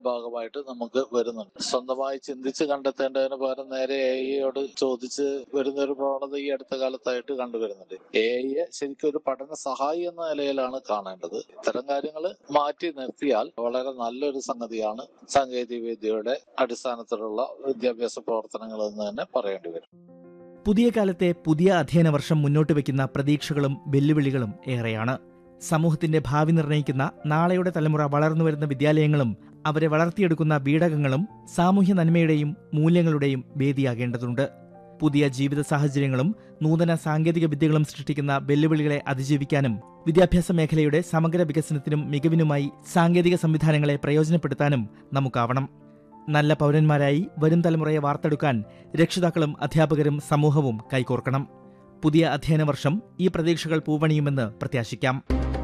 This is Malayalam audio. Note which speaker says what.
Speaker 1: ഭാഗമായിട്ട് നമുക്ക് വരുന്നുണ്ട് സ്വന്തമായി ചിന്തിച്ച് കണ്ടെത്തേണ്ടതിന് പകരം നേരെ എ ഐയോട് ചോദിച്ച് വരുന്ന ഒരു പ്രവണത ഈ അടുത്ത കാലത്തായിട്ട് കണ്ടുവരുന്നുണ്ട് എ ഐയെ ശരിക്കും ഒരു പഠന സഹായി എന്ന നിലയിലാണ് കാണേണ്ടത് ഇത്തരം കാര്യങ്ങൾ മാറ്റി നിർത്തിയാൽ വളരെ നല്ലൊരു സംഗതിയാണ് സാങ്കേതിക വിദ്യയുടെ അടിസ്ഥാനത്തിലുള്ള വിദ്യാഭ്യാസ പ്രവർത്തനങ്ങൾ എന്ന് തന്നെ പറയേണ്ടി വരും
Speaker 2: പുതിയ കാലത്തെ പുതിയ അധ്യയന വർഷം മുന്നോട്ട് വയ്ക്കുന്ന പ്രതീക്ഷകളും വെല്ലുവിളികളും ഏറെയാണ് സമൂഹത്തിന്റെ ഭാവി നിർണ്ണയിക്കുന്ന നാളെയുടെ തലമുറ വളർന്നുവരുന്ന വിദ്യാലയങ്ങളും അവരെ വളർത്തിയെടുക്കുന്ന വീടകങ്ങളും സാമൂഹ്യ നന്മയുടെയും മൂല്യങ്ങളുടെയും വേദിയാകേണ്ടതുണ്ട് പുതിയ ജീവിത സാഹചര്യങ്ങളും നൂതന സാങ്കേതിക വിദ്യകളും സൃഷ്ടിക്കുന്ന വെല്ലുവിളികളെ അതിജീവിക്കാനും വിദ്യാഭ്യാസ മേഖലയുടെ സമഗ്ര വികസനത്തിനും മികവിനുമായി സാങ്കേതിക സംവിധാനങ്ങളെ പ്രയോജനപ്പെടുത്താനും നമുക്കാവണം നല്ല പൗരന്മാരായി വരും തലമുറയെ വാർത്തെടുക്കാൻ രക്ഷിതാക്കളും അധ്യാപകരും സമൂഹവും കൈകോർക്കണം പുതിയ അധ്യയന വർഷം ഈ പ്രതീക്ഷകൾ പൂവണിയുമെന്ന് പ്രത്യാശിക്കാം